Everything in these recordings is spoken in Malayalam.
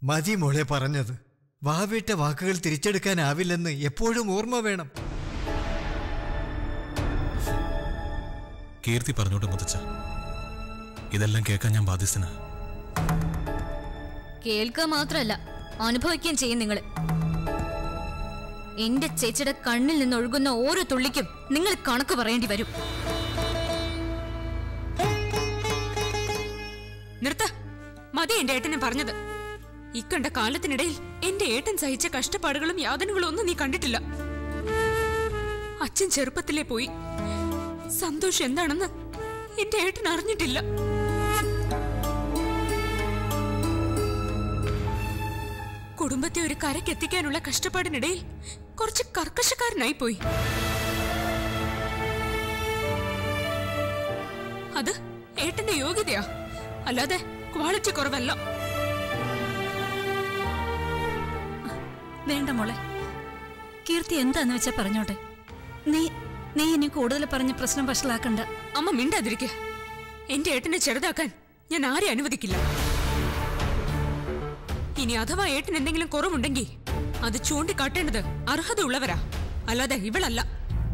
മതി മോളെ പറഞ്ഞത് വാവിട്ട വാക്കുകൾ തിരിച്ചെടുക്കാനാവില്ലെന്ന് എപ്പോഴും ഓർമ്മ വേണം കീർത്തി പറഞ്ഞോട്ട് മുതച്ച ഇതെല്ലാം കേൾക്കാൻ ഞാൻ ബാധ്യസ്ഥന കേൾക്കുക മാത്രമല്ല അനുഭവിക്കുകയും ചെയ്യും നിങ്ങൾ എന്റെ ചേച്ചിയുടെ കണ്ണിൽ നിന്ന് ഒഴുകുന്ന ഓരോ തുള്ളിക്കും നിങ്ങൾ കണക്ക് പറയേണ്ടി വരും നിർത്ത മതി എന്റെ ഏട്ടനെ പറഞ്ഞത് ഇക്കണ്ട കാലത്തിനിടയിൽ എന്റെ ഏട്ടൻ സഹിച്ച കഷ്ടപ്പാടുകളും യാതനകളും ഒന്നും നീ കണ്ടിട്ടില്ല അച്ഛൻ ചെറുപ്പത്തിലേ പോയി സന്തോഷം എന്താണെന്ന് എന്റെ ഏട്ടൻ അറിഞ്ഞിട്ടില്ല കുടുംബത്തെ ഒരു കരക്കെത്തിക്കാനുള്ള കഷ്ടപ്പാടിനിടയിൽ കുറച്ച് കർക്കശക്കാരനായി പോയി അത് ഏട്ടന്റെ യോഗ്യതയാ അല്ലാതെ ക്വാളിറ്റി കുറവല്ല വേണ്ട മോളെ കീർത്തി എന്താന്ന് വെച്ചാ പറഞ്ഞോട്ടെ നീ നീ ഇനി കൂടുതൽ പറഞ്ഞ് പ്രശ്നം വഷളാക്കണ്ട അമ്മ മിണ്ടാതിരിക്ക എന്റെ ഏട്ടനെ ചെറുതാക്കാൻ ഞാൻ ആരെ അനുവദിക്കില്ല ഇനി അഥവാ ഏട്ടൻ എന്തെങ്കിലും കുറവുണ്ടെങ്കിൽ അത് ചൂണ്ടിക്കാട്ടേണ്ടത് അർഹത ഉള്ളവരാ അല്ലാതെ ഇവളല്ല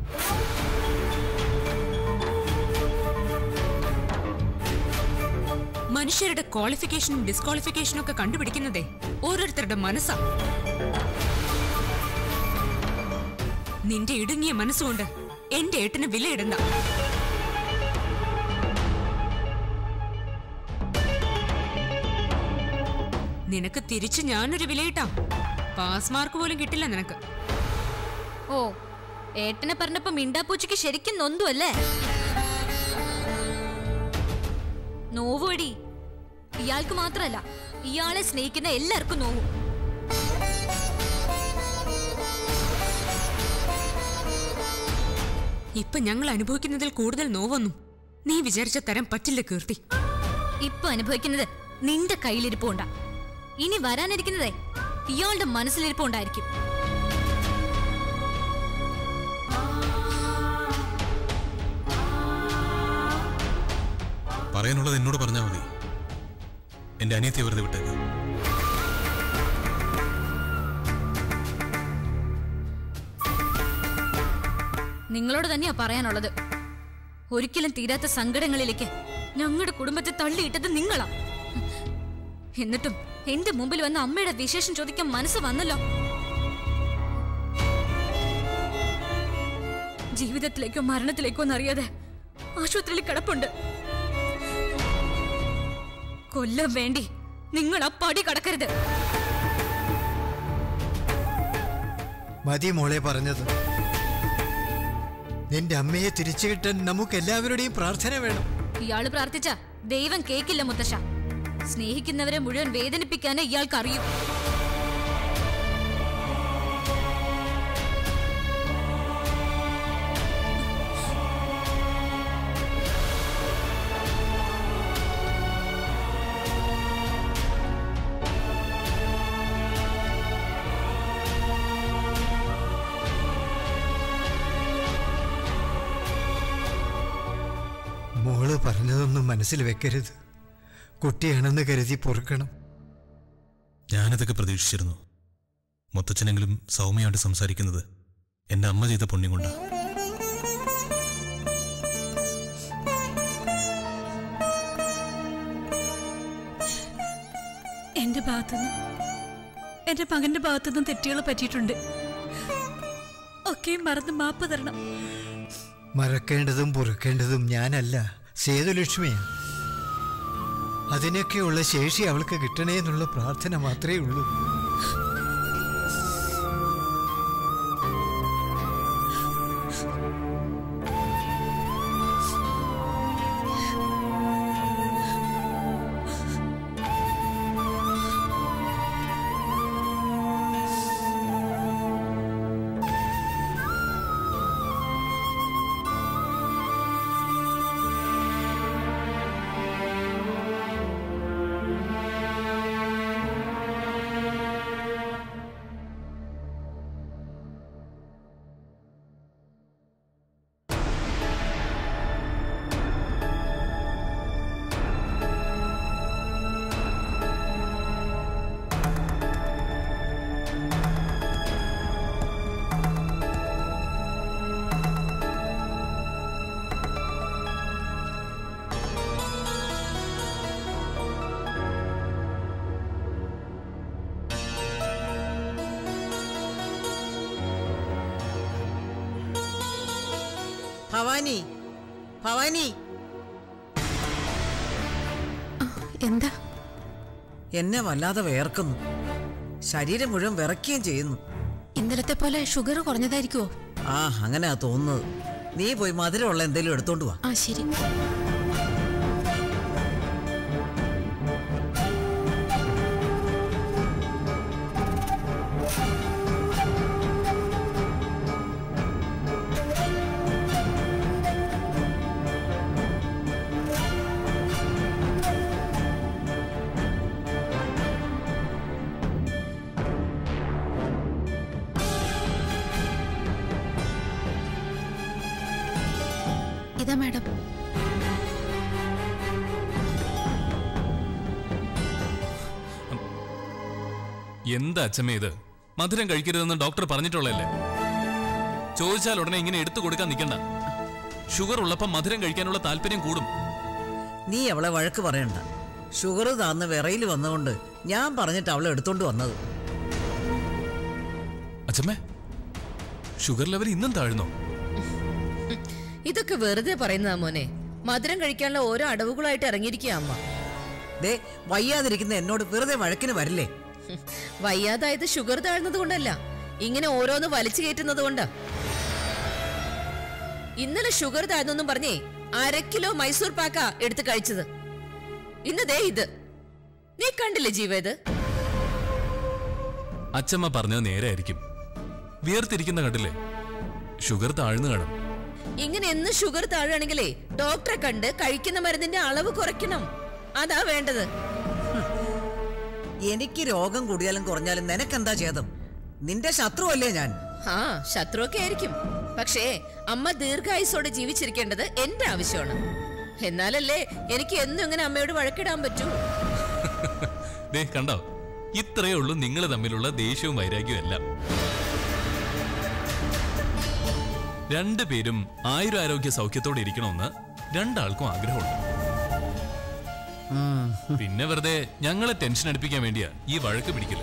മനുഷ്യരുടെ ക്വാളിഫിക്കേഷനും ഡിസ്ക്വാളിഫിക്കേഷനും ഒക്കെ കണ്ടുപിടിക്കുന്നതേ ഓരോരുത്തരുടെ മനസ്സാ നിന്റെ ഇടുങ്ങിയ മനസ്സുകൊണ്ട് എന്റെ ഏട്ടന് വിലയിടണ്ട നിനക്ക് തിരിച്ച് ഞാനൊരു വിലയിട്ടാം പാസ് മാർക്ക് പോലും കിട്ടില്ല നിനക്ക് ഓ ഏട്ടനെ പറഞ്ഞപ്പോ മിണ്ടാപ്പൂച്ചയ്ക്ക് ശരിക്കും നൊന്തു അല്ലേ നോവുവടി ഇയാൾക്ക് മാത്രല്ല ഇയാളെ സ്നേഹിക്കുന്ന എല്ലാവർക്കും നോവും ഇപ്പൊ ഞങ്ങൾ അനുഭവിക്കുന്നതിൽ കൂടുതൽ നോവൊന്നും നീ വിചാരിച്ച തരം പറ്റില്ല കീർത്തി ഇപ്പൊ അനുഭവിക്കുന്നത് നിന്റെ കയ്യിലിരിപ്പുണ്ടാ ഇനി വരാനിരിക്കുന്നതേ ഇയാളുടെ മനസ്സിലിരിപ്പുണ്ടായിരിക്കും പറയാനുള്ളത് എന്നോട് പറഞ്ഞാൽ മതി എന്റെ അനിയത്തെ വെറുതെ വിട്ടേക്ക് നിങ്ങളോട് തന്നെയാ പറയാനുള്ളത് ഒരിക്കലും തീരാത്ത സങ്കടങ്ങളിലേക്ക് ഞങ്ങളുടെ കുടുംബത്തെ തള്ളിയിട്ടത് നിങ്ങളാ എന്നിട്ടും എന്റെ മുമ്പിൽ വന്ന അമ്മയുടെ വിശേഷം ചോദിക്കാൻ മനസ്സ് വന്നല്ലോ ജീവിതത്തിലേക്കോ മരണത്തിലേക്കോ എന്നറിയാതെ ആശുപത്രിയിൽ കിടപ്പുണ്ട് കൊല്ലം വേണ്ടി നിങ്ങൾ ആ പടി കടക്കരുത് മതി മോളെ പറഞ്ഞത് നിന്റെ അമ്മയെ തിരിച്ചു കിട്ടാൻ നമുക്ക് എല്ലാവരുടെയും പ്രാർത്ഥന വേണം ഇയാള് പ്രാർത്ഥിച്ച ദൈവം കേക്കില്ല മുത്തശ്ശ സ്നേഹിക്കുന്നവരെ മുഴുവൻ വേദനിപ്പിക്കാനേ ഇയാൾക്ക് അറിയൂ മോള് പറഞ്ഞതൊന്നും മനസ്സിൽ വെക്കരുത് കുട്ടിയാണെന്ന് കരുതി പൊറുക്കണം ഞാനതൊക്കെ പ്രതീക്ഷിച്ചിരുന്നു മുത്തച്ഛനെങ്കിലും സൗമ്യമായിട്ട് സംസാരിക്കുന്നത് എന്റെ അമ്മ ചെയ്ത പുണ്യം കൊണ്ടാ എന്റെ ഭാഗത്തുനിന്ന് എന്റെ മകന്റെ ഭാഗത്തുനിന്നും തെറ്റുകൾ പറ്റിയിട്ടുണ്ട് ഒക്കെയും മറന്ന് മാപ്പ് തരണം മറക്കേണ്ടതും പൊറുക്കേണ്ടതും ഞാനല്ല സേതുലക്ഷ്മിയാ അതിനൊക്കെയുള്ള ശേഷി അവൾക്ക് കിട്ടണേ എന്നുള്ള പ്രാർത്ഥന മാത്രമേ ഉള്ളൂ ഭവാനി ഭവാനി എന്താ എന്നെ വല്ലാതെ വേർക്കുന്നു ശരീരം മുഴുവൻ വിറയ്ക്കുകയും ചെയ്യുന്നു ഇന്നലത്തെ പോലെ ഷുഗർ കുറഞ്ഞതായിരിക്കുമോ ആ അങ്ങനെയാ തോന്നുന്നത് നീ പോയി മധുരമുള്ള എന്തെങ്കിലും എടുത്തോണ്ട് വാ ആ ശരി ഇതാ മാഡം എന്താ അച്ഛമ്മ ഇത് മധുരം കഴിക്കരുതെന്ന് ഡോക്ടർ പറഞ്ഞിട്ടുള്ളതല്ലേ ചോദിച്ചാൽ ഉടനെ ഇങ്ങനെ എടുത്തു കൊടുക്കാൻ നിൽക്കണ്ട ഷുഗർ ഉള്ളപ്പം മധുരം കഴിക്കാനുള്ള താല്പര്യം കൂടും നീ അവളെ വഴക്ക് പറയണ്ട ഷുഗർ താന്ന് വിറയിൽ വന്നുകൊണ്ട് ഞാൻ പറഞ്ഞിട്ട് അവളെ എടുത്തോണ്ട് വന്നത് അച്ഛമ്മേ ഷുഗർ ലെവൽ ഇന്നും താഴ്ന്നോ ഇതൊക്കെ വെറുതെ പറയുന്നതാ മോനെ മധുരം കഴിക്കാനുള്ള ഓരോ അടവുകളായിട്ട് ഇറങ്ങിയിരിക്കുക അമ്മ ദേ വയ്യാതിരിക്കുന്ന എന്നോട് വെറുതെ വഴക്കിന് വരില്ലേ ഹും, വയ്യാതായത് ഷുഗർ താഴ്ന്നത് കൊണ്ടല്ല ഇങ്ങനെ ഓരോന്ന് വലിച്ചു കയറ്റുന്നത് കൊണ്ടാ ഇന്നലെ ഷുഗർ താഴ്ന്നെന്നും പറഞ്ഞേ അര കിലോ മൈസൂർ പാക്ക എടുത്ത് കഴിച്ചത് ഇന്ന് ദേ ഇത് നീ കണ്ടില്ലേ ജീവ ഇത് അച്ഛമ്മ പറഞ്ഞത് നേരായിരിക്കും വിയർത്തിരിക്കുന്ന കണ്ടില്ലേ ഷുഗർ താഴ്ന്നു കാണും ഇങ്ങനെ എന്ന് ഷുഗർ താഴുകയാണെങ്കിലേ ഡോക്ടറെ കണ്ട് കഴിക്കുന്ന മരുന്നിന്റെ അളവ് കുറയ്ക്കണം അതാ വേണ്ടത് എനിക്ക് രോഗം കൂടിയാലും കുറഞ്ഞാലും നിനക്കെന്താ ഛേദം നിന്റെ ശത്രുവല്ലേ ഞാൻ ആ ശത്രുവൊക്കെ ആയിരിക്കും പക്ഷേ അമ്മ ദീർഘായുസോടെ ജീവിച്ചിരിക്കേണ്ടത് എന്റെ ആവശ്യമാണ് എന്നാലല്ലേ എനിക്ക് എന്നും ഇങ്ങനെ അമ്മയോട് വഴക്കിടാൻ പറ്റൂ ദേ കണ്ടോ ഇത്രയേ ഉള്ളൂ നിങ്ങൾ തമ്മിലുള്ള ദേഷ്യവും വൈരാഗ്യവും എല്ലാം രണ്ടുപേരും ആയുരാരോഗ്യ സൗഖ്യത്തോടെ ഇരിക്കണമെന്ന് രണ്ടാൾക്കും ആഗ്രഹമുണ്ട് പിന്നെ വെറുതെ ഞങ്ങളെ ടെൻഷൻ അടുപ്പിക്കാൻ വേണ്ടിയാ ഈ വഴക്ക് പിടിക്കല്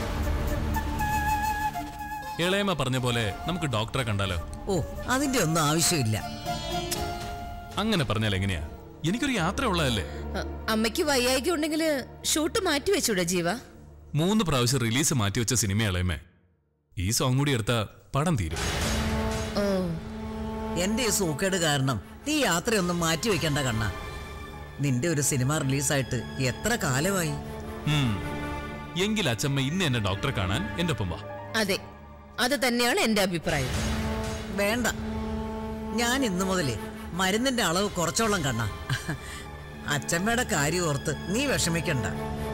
ഇളയമ്മ പറഞ്ഞ പോലെ നമുക്ക് ഡോക്ടറെ കണ്ടാലോ ഓ അതിന്റെ ഒന്നും ആവശ്യമില്ല അങ്ങനെ പറഞ്ഞാൽ എങ്ങനെയാ എനിക്കൊരു യാത്ര ഉള്ളതല്ലേ അ- അമ്മയ്ക്ക് വയ്യായിക ഉണ്ടെങ്കിൽ ഷൂട്ട് മാറ്റി വെച്ചൂടെ ജീവ മൂന്ന് പ്രാവശ്യം റിലീസ് മാറ്റിവെച്ച സിനിമ ഇളയമ്മേ ഈ സോങ് കൂടി എടുത്ത പടം തീരും ഓ എന്റെ ഈ സൂക്കേട് കാരണം നീ യാത്രയൊന്നും മാറ്റി വെക്കണ്ട കണ്ണ നിന്റെ ഒരു സിനിമ റിലീസായിട്ട് എത്ര കാലമായി ഉം. എങ്കിൽ അച്ചമ്മ ഇന്ന് എന്നെ ഡോക്ടറെ കാണാൻ എന്റെ ഒപ്പം വാ അതെ അത് തന്നെയാണ് എന്റെ അഭിപ്രായം വേണ്ട ഞാൻ ഇന്നു മുതലേ മരുന്നിന്റെ അളവ് കുറച്ചോളം കണ്ണ അച്ചമ്മയുടെ കാര്യം ഓർത്ത് നീ വിഷമിക്കണ്ട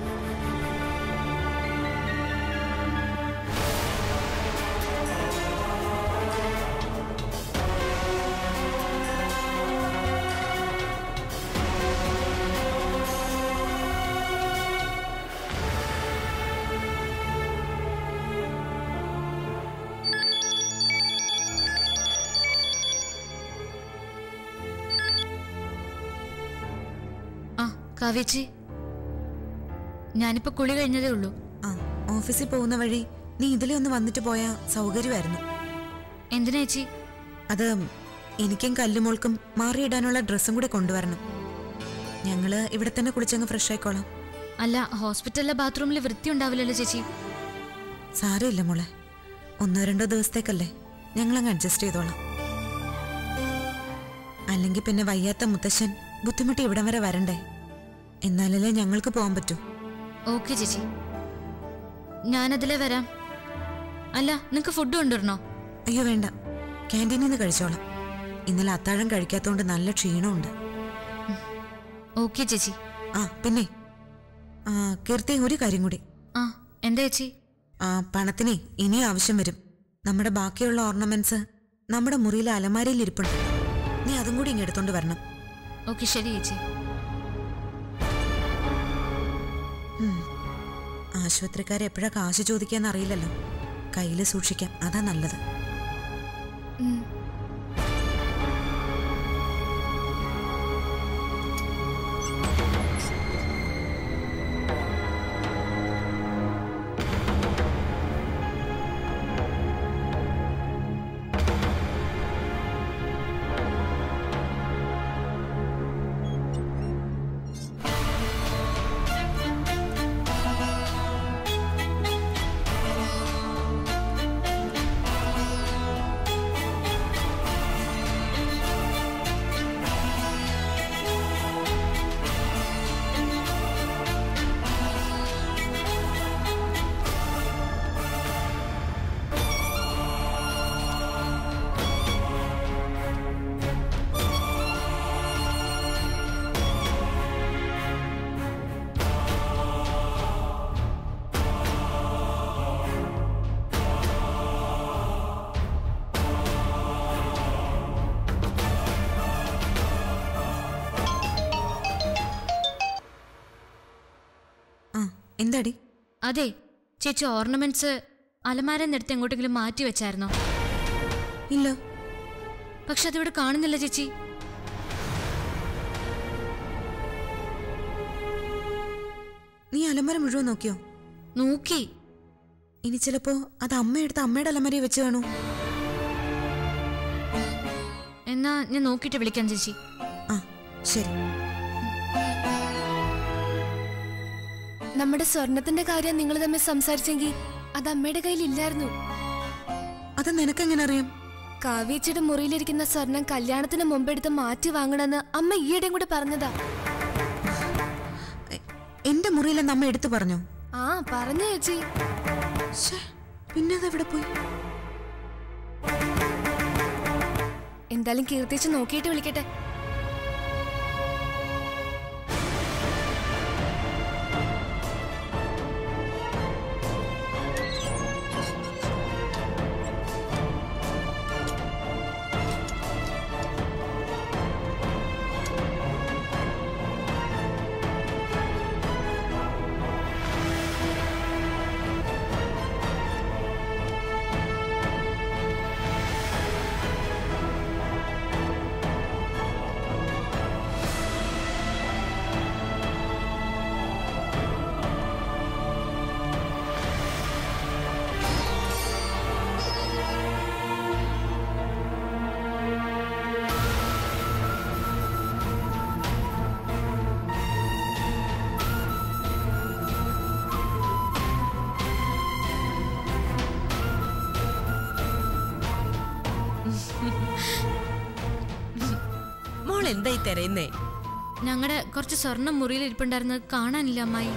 ആ കാവേച്ചി ഞാനിപ്പോ കുളി കഴിഞ്ഞതേ ഉള്ളൂ ആ ഓഫീസിൽ പോകുന്ന വഴി നീ ഇതിലെ ഒന്ന് വന്നിട്ട് പോയാ സൗകര്യമായിരുന്നു എന്തിനാ ചേച്ചി അത് എനിക്കും കല്ലുമോൾക്കും മാറിയിടാനുള്ള ഡ്രസ്സും കൂടി കൊണ്ടുവരണം ഞങ്ങള് ഇവിടെ തന്നെ കുളിച്ചങ്ങ് ഫ്രഷ് ആയിക്കോളാം അല്ല ഹോസ്പിറ്റലിലെ ബാത്റൂമിൽ വൃത്തി ഉണ്ടാവില്ലല്ലോ ചേച്ചി സാരമില്ല മോളെ ഒന്നോ രണ്ടോ ദിവസത്തേക്കല്ലേ ഞങ്ങളങ്ങ് അഡ്ജസ്റ്റ് ചെയ്തോളാം അല്ലെങ്കിൽ പിന്നെ വയ്യാത്ത മുത്തശ്ശൻ ബുദ്ധിമുട്ടി ഇവിടം വരെ വരണ്ടേ എന്നാലല്ലേ ഞങ്ങൾക്ക് പോകാൻ പറ്റൂ ഓക്കെ ചേച്ചി ഞാനതിലെ വരാം അല്ല നിങ്ങക്ക് ഫുഡ് കൊണ്ടുവരണോ അയ്യോ വേണ്ട ക്യാൻറ്റീനിൽ നിന്ന് കഴിച്ചോളാം ഇന്നലെ അത്താഴം കഴിക്കാത്തോണ്ട് നല്ല ക്ഷീണമുണ്ട് ഓക്കെ ചേച്ചി ആ പിന്നെ ആ കീർത്തി ഒരു കാര്യം കൂടി ആ എന്താ ചേച്ചി ആ പണത്തിനെ ഇനി ആവശ്യം വരും നമ്മുടെ ബാക്കിയുള്ള ഓർണമെന്റ്സ് നമ്മുടെ മുറിയിലെ അലമാരയിൽ ഇരിപ്പുണ്ട് നീ അതും കൂടി ഇങ്ങ് എടുത്തോണ്ട് വരണം ഓക്കെ ശരി ചേച്ചി ഉം. ആശുപത്രിക്കാരെ എപ്പോഴാ കാശ് ചോദിക്കാന്ന് അറിയില്ലല്ലോ കയ്യിൽ സൂക്ഷിക്കാം അതാ നല്ലത് ഉം. എന്താടി അതെ ചേച്ചി ഓർണമെന്റ്സ് അലമാരെന്നെടുത്ത് എങ്ങോട്ടെങ്കിലും മാറ്റി വെച്ചായിരുന്നോ ഇല്ല പക്ഷെ അതിവിടെ കാണുന്നില്ല ചേച്ചി നീ അലമാര മുഴുവൻ നോക്കിയോ നോക്കി ഇനി ചിലപ്പോ അത് അമ്മയെടുത്ത് അമ്മയുടെ അലമാരയിൽ വെച്ച് കാണൂ എന്നാ ഞാൻ നോക്കിയിട്ട് വിളിക്കാം ചേച്ചി ആ ശരി നമ്മുടെ സ്വർണത്തിന്റെ കാര്യം നിങ്ങൾ തമ്മിൽ സംസാരിച്ചെങ്കിൽ അത് അമ്മയുടെ കയ്യിൽ ഇല്ലായിരുന്നു അത് നിനക്കെങ്ങനെ അറിയാം കാവ്യച്ചിയുടെ മുറിയിലിരിക്കുന്ന സ്വർണം കല്യാണത്തിന് മുമ്പെടുത്ത് മാറ്റി വാങ്ങണമെന്ന് അമ്മ ഈയിടെയും കൂടെ പറഞ്ഞതാ എ- എന്റെ മുറിയിലെന്ന് അമ്മ എടുത്തു പറഞ്ഞോ ആ പറഞ്ഞു ചേച്ചി ശ്ശേ, പിന്നെ അതെവിടെ പോയി എന്തായാലും കീർത്തിച്ച് നോക്കിയിട്ട് വിളിക്കട്ടെ മോൾ എന്തായി തിരയുന്നേ ഞങ്ങളുടെ കുറച്ച് സ്വർണം മുറിയിൽ ഇരിപ്പുണ്ടായിരുന്നത് കാണാനില്ല അമ്മായി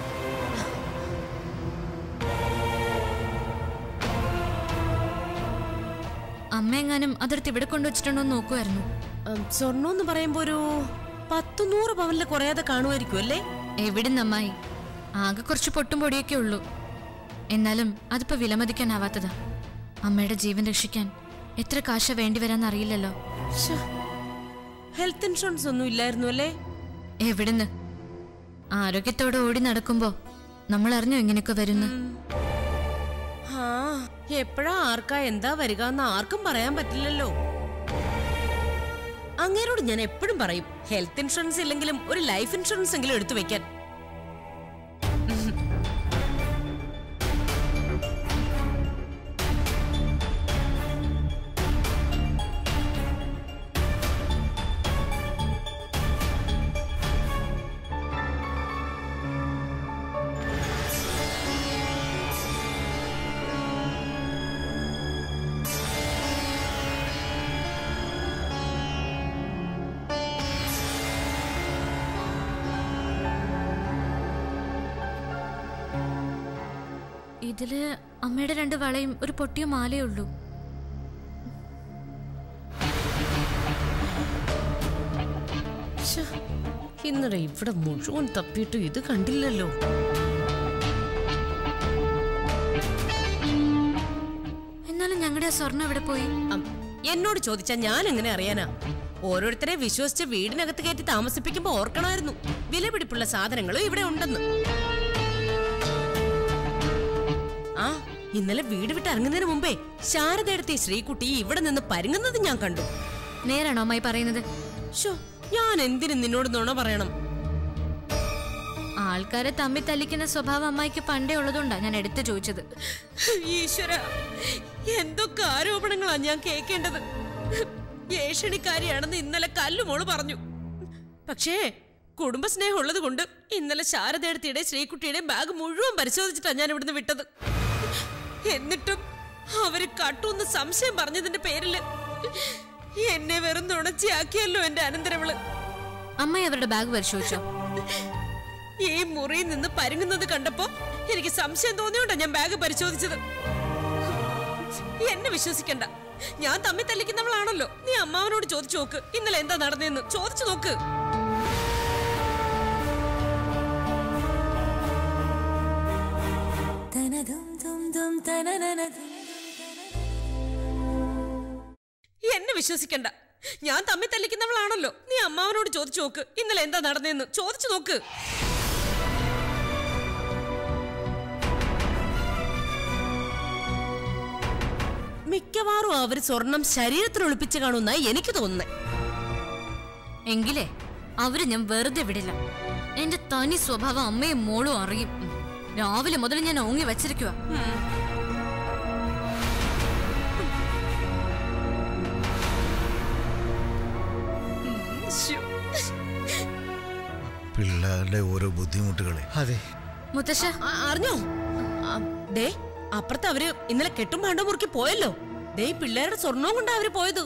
അമ്മ എങ്ങാനും അതെടുത്ത് ഇവിടെ കൊണ്ടുവച്ചിട്ടുണ്ടോ എന്ന് നോക്കുമായിരുന്നു സ്വർണ്ണം എന്ന് പറയുമ്പോ ഒരു പത്ത് നൂറ് പവനിൽ കുറയാതെ കാണുമായിരിക്കും അല്ലേ എവിടുന്ന് അമ്മായി ആകെ കുറച്ച് പൊട്ടും പൊടിയൊക്കെ ഉള്ളൂ എന്നാലും അതിപ്പോ വിലമതിക്കാനാവാത്തതാ അമ്മയുടെ ജീവൻ രക്ഷിക്കാൻ എത്ര കാശ വേണ്ടി വരാന്ന് അറിയില്ലല്ലോ ഹെൽത്ത് ഇൻഷുറൻസ് ഒന്നും ഇല്ലായിരുന്നു അല്ലേ എവിടുന്ന് ആരോഗ്യത്തോടെ ഓടി നടക്കുമ്പോ നമ്മൾ അറിഞ്ഞോ ഇങ്ങനെയൊക്കെ വരുന്നു ആ എപ്പോഴാ ആർക്കാ എന്താ വരിക എന്ന് ആർക്കും പറയാൻ പറ്റില്ലല്ലോ അങ്ങേരോട് ഞാൻ എപ്പോഴും പറയും ഹെൽത്ത് ഇൻഷുറൻസ് ഇല്ലെങ്കിലും ഒരു ലൈഫ് ഇൻഷുറൻസ് എങ്കിലും എടുത്തു വെക്കാൻ ഇതില് അമ്മയുടെ രണ്ട് വളയും ഒരു പൊട്ടിയ മാലയേ ഉള്ളൂ ശ്ശെ, ഇന്നലെ ഇവിടെ മുഴുവൻ തപ്പിയിട്ടും ഇത് കണ്ടില്ലല്ലോ എന്നാലും ഞങ്ങളുടെ ആ സ്വർണം എവിടെ പോയി അം, എന്നോട് ചോദിച്ചാ ഞാൻ എങ്ങനെ അറിയാനാ ഓരോരുത്തരെ വിശ്വസിച്ച് വീടിനകത്ത് കയറ്റി താമസിപ്പിക്കുമ്പോ ഓർക്കണമായിരുന്നു വിലപിടിപ്പുള്ള സാധനങ്ങളും ഇവിടെ ഉണ്ടെന്ന് ആ ഇന്നലെ വീട് വിട്ട് ഇറങ്ങുന്നതിന് മുമ്പേ ശാരദയെടുത്ത ഈ ശ്രീകുട്ടി ഇവിടെ നിന്ന് പരുങ്ങുന്നത് ഞാൻ കണ്ടു നേരാണോ അമ്മായി പറയുന്നത് ഷോ ഞാൻ എന്തിനു നിന്നോട് നുണ പറയണം ആൾക്കാരെ തമ്മിൽ തല്ലിക്കുന്ന സ്വഭാവം അമ്മായിക്ക് പണ്ടേ ഉള്ളതുകൊണ്ടാ ഞാൻ എടുത്തു ചോദിച്ചത് ഈശ്വര എന്തൊക്കെ ആരോപണങ്ങളാ ഞാൻ കേൾക്കേണ്ടത് ഏഷണിക്കാരിയാണെന്ന് ഇന്നലെ കല്ലുമോള് പറഞ്ഞു പക്ഷേ കുടുംബസ്നേഹം ഉള്ളത് കൊണ്ട് ഇന്നലെ ശാരദയുടെ ശ്രീകുട്ടിയുടെ ബാഗ് മുഴുവൻ പരിശോധിച്ചിട്ടാ ഞാൻ ഇവിടുന്ന് വിട്ടത് എന്നിട്ടും അവര് കട്ടൂന്ന് സംശയം പറഞ്ഞതിന്റെ പേരില് എന്നെ വെറും നുണച്ചിയാക്കിയല്ലോ എന്റെ അനന്തരവള് അമ്മായി അവരുടെ ബാഗ് പരിശോധിച്ചോ ഈ മുറിയിൽ നിന്ന് പരുങ്ങുന്നത് കണ്ടപ്പോ എനിക്ക് സംശയം തോന്നിയോണ്ടാ ഞാൻ ബാഗ് പരിശോധിച്ചത് എന്നെ വിശ്വസിക്കണ്ട ഞാൻ തമ്മിൽ തല്ലിക്കുന്നവളാണല്ലോ നീ അമ്മാവനോട് ചോദിച്ചു നോക്ക് ഇന്നലെ എന്താ നടന്നതെന്ന് ചോദിച്ചു നോക്ക് എന്നെ വിശ്വസിക്കണ്ട ഞാൻ തമ്മിൽ തല്ലിക്കുന്നവളാണല്ലോ നീ അമ്മാവനോട് ചോദിച്ചു നോക്ക് ഇന്നലെ എന്താ നടന്നതെന്ന് ചോദിച്ചു നോക്ക് മിക്കവാറും അവര് സ്വർണം ശരീരത്തിൽ ഒളിപ്പിച്ച് കാണുന്ന എനിക്ക് തോന്നുന്നത് എങ്കിലേ അവര് ഞാൻ വെറുതെ വിടില്ല എന്റെ തനി സ്വഭാവം അമ്മയും മോളും അറിയും ഉം. രാവിലെ മുതൽ ഞാൻ ഓങ്ങി വെച്ചിരിക്കുക പിള്ളേരുടെ ഓരോ ബുദ്ധിമുട്ടുകളെ അതെ മുത്തശ്ശ അറിഞ്ഞോ ആ, ദേ അപ്പുറത്ത് അവര് ഇന്നലെ കെട്ടും പാണ്ടോ മുറുക്കി പോയല്ലോ ദേ ഈ പിള്ളേരുടെ സ്വർണവും കൊണ്ടാ അവര് പോയത്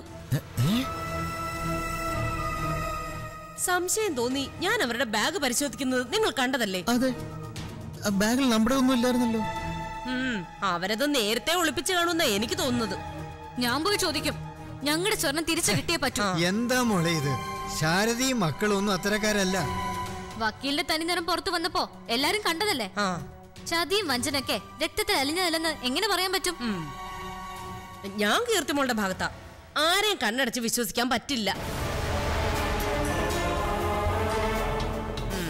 സംശയം തോന്നി ഞാൻ അവരുടെ ബാഗ് പരിശോധിക്കുന്നത് നിങ്ങൾ കണ്ടതല്ലേ അതെ ബാഗിൽ നമ്മുടെ ഒന്നും ഇല്ലായിരുന്നല്ലോ ഉം, അവരത് നേരത്തെ ഒളിപ്പിച്ച് കാണുന്ന എനിക്ക് തോന്നുന്നത് ഞാൻ പോയി ചോദിക്കും ഞങ്ങളുടെ സ്വർണം തിരിച്ചു കിട്ടിയേ പറ്റൂ എന്താ മോളെ ഇത് ശാരദയും മക്കളും ഒന്നും അത്തരക്കാരല്ല വക്കീലിന്റെ തനിനിറം പുറത്തു വന്നപ്പോ എല്ലാരും കണ്ടതല്ലേ ചതിയും വഞ്ചനൊക്കെ രക്തത്തിൽ അലിഞ്ഞതല്ലെന്ന് എങ്ങനെ പറയാൻ പറ്റും ഞാൻ കീർത്തിമോളുടെ ഭാഗത്താ ആരെയും കണ്ണടച്ച് വിശ്വസിക്കാൻ പറ്റില്ല ഉം.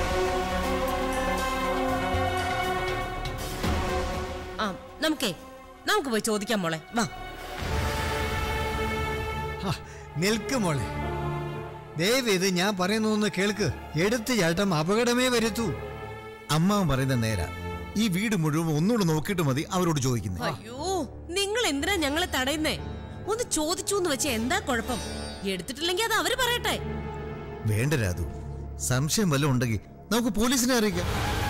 ആ നമുക്കേ നമുക്ക് പോയി ചോദിക്കാം മോളെ വാ ഹാ, നിൽക്ക് മോളെ ദയവേത് ഞാൻ പറയുന്നൊന്ന് കേൾക്ക് എടുത്തു ചാട്ടം അപകടമേ വരുത്തൂ അമ്മാവൻ പറയുന്ന നേരാ ഈ വീട് മുഴുവൻ ഒന്നുകൂടെ നോക്കിയിട്ട് മതി അവരോട് ചോദിക്കുന്നത് അയ്യോ നിങ്ങൾ എന്തിനാ ഞങ്ങളെ തടയുന്നേ ഒന്ന് ചോദിച്ചു എന്ന് വെച്ചാ എന്താ കുഴപ്പം എടുത്തിട്ടില്ലെങ്കിൽ അത് അവര് പറയട്ടെ വേണ്ട രാധു സംശയം വല്ലതും ഉണ്ടെങ്കിൽ നമുക്ക് പോലീസിനെ അറിയിക്കാം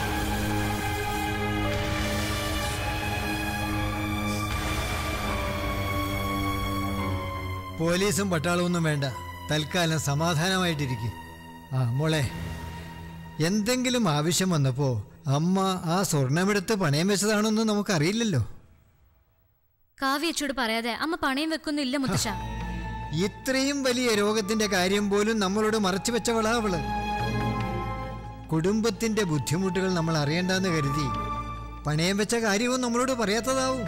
പോലീസും പട്ടാളവും ഒന്നും വേണ്ട തൽക്കാലം സമാധാനമായിട്ടിരിക്കും ആ മോളെ എന്തെങ്കിലും ആവശ്യം വന്നപ്പോ അമ്മ ആ സ്വർണമെടുത്ത് പണയം വെച്ചതാണെന്ന് നമുക്കറിയില്ലല്ലോ കാവ്യച്ചോട് പറയാതെ അമ്മ പണയം വെക്കൊന്നുമില്ല മുത്തശ്ശ ഇത്രയും വലിയ രോഗത്തിന്റെ കാര്യം പോലും നമ്മളോട് മറച്ചു വെച്ചവളാ അവള് കുടുംബത്തിന്റെ ബുദ്ധിമുട്ടുകൾ നമ്മൾ അറിയണ്ടെന്ന് കരുതി പണയം വെച്ച കാര്യവും നമ്മളോട് പറയാത്തതാവും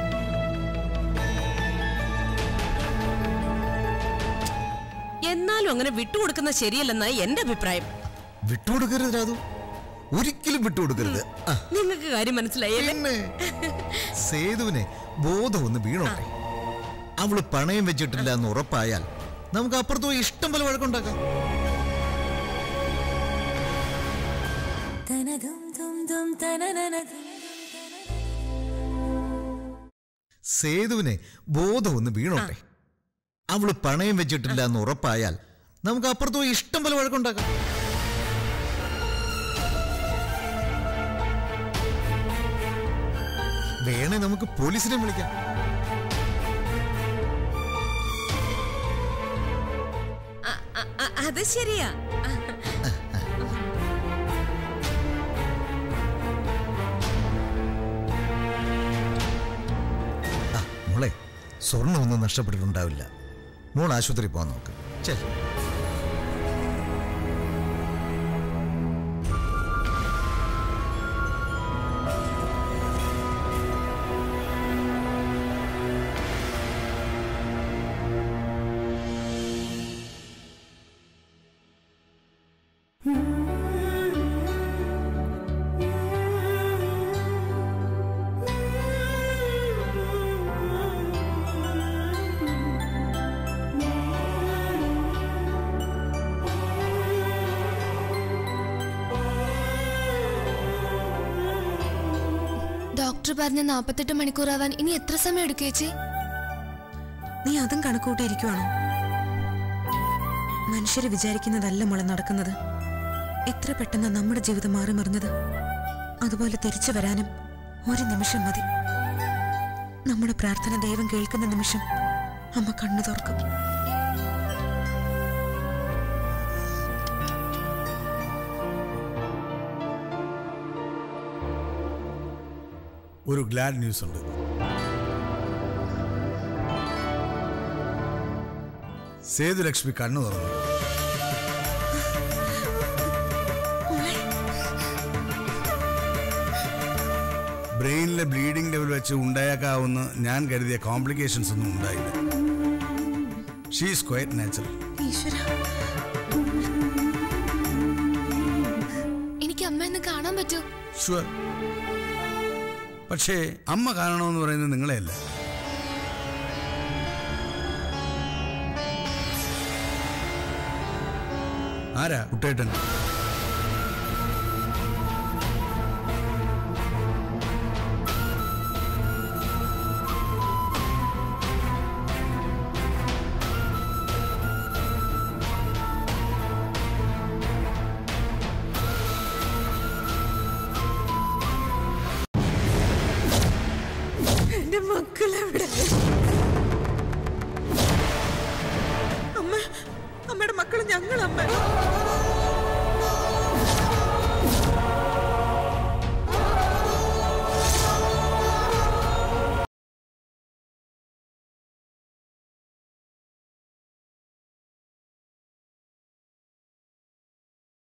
എന്നാലും അങ്ങനെ വിട്ടുകൊടുക്കുന്ന ശരിയല്ലെന്നായി എന്റെ അഭിപ്രായം വിട്ടുകൊടുക്കരുത് രാധു ഒരിക്കലും വിട്ടുകൊടുക്കരുത് ആ, നിങ്ങൾക്ക് കാര്യം മനസ്സിലായല്ലേ പിന്നെ സേതുവിനെ ബോധം ഒന്ന് വീണോട്ടെ അവള് പണയം വെച്ചിട്ടില്ല എന്ന് ഉറപ്പായാൽ നമുക്ക് അപ്പുറത്ത് പോയി ഇഷ്ടം പോലെ വഴക്കുണ്ടാക്കാം സേതുവിനെ ബോധം ഒന്ന് വീണോട്ടെ അവള് പണയം വെച്ചിട്ടില്ല എന്ന് ഉറപ്പായാൽ നമുക്ക് അപ്പുറത്ത് പോയി ഇഷ്ടം പോലെ വഴക്കുണ്ടാക്കാം വേണേ നമുക്ക് പോലീസിനെ വിളിക്കാം അ- അ- അ- അത് ശരിയാ ആ മോളെ സ്വർണ്ണം ഒന്നും നഷ്ടപ്പെട്ടിട്ടുണ്ടാവില്ല മോൾ ആശുപത്രി പോകാൻ നോക്ക് ചെൽ ഡോക്ടർ പറഞ്ഞ നാപ്പത്തെട്ട് മണിക്കൂറാവാൻ ഇനി എത്ര സമയം എടുക്കും ചേച്ചി നീ അതും കണക്കൂട്ടിയിരിക്കുവാണോ മനുഷ്യര് വിചാരിക്കുന്നതല്ല മോളെ നടക്കുന്നത് എത്ര പെട്ടെന്ന് നമ്മുടെ ജീവിതം മാറി മറിഞ്ഞത് അതുപോലെ തിരിച്ചു വരാനും ഒരു നിമിഷം മതി നമ്മുടെ പ്രാർത്ഥന ദൈവം കേൾക്കുന്ന നിമിഷം അമ്മ കണ്ണു തുറക്കും ഒരു ഗ്ലാഡ് ന്യൂസ് ഉണ്ട് സേതുലക്ഷ്മി കണ്ണു തുറന്നു ബ്രെയിനിലെ ബ്ലീഡിംഗ് ലെവൽ വെച്ച് ഉണ്ടായേക്കാവുന്ന ഞാൻ കരുതിയ കോംപ്ലിക്കേഷൻസ് ഒന്നും ഉണ്ടായില്ല ഷീസ് ക്വയറ്റ് നാച്ചുറൽ ഈശ്വര എനിക്ക് അമ്മ കാണാൻ പറ്റൂ ഷുവർ പക്ഷേ അമ്മ കാണണമെന്ന് പറയുന്നത് നിങ്ങളെയല്ല ആരാ കുട്ടേട്ടൻ എന്റെ മക്കളെവിടെ അമ്മ അമ്മയുടെ മക്കൾ ഞങ്ങൾ അമ്മ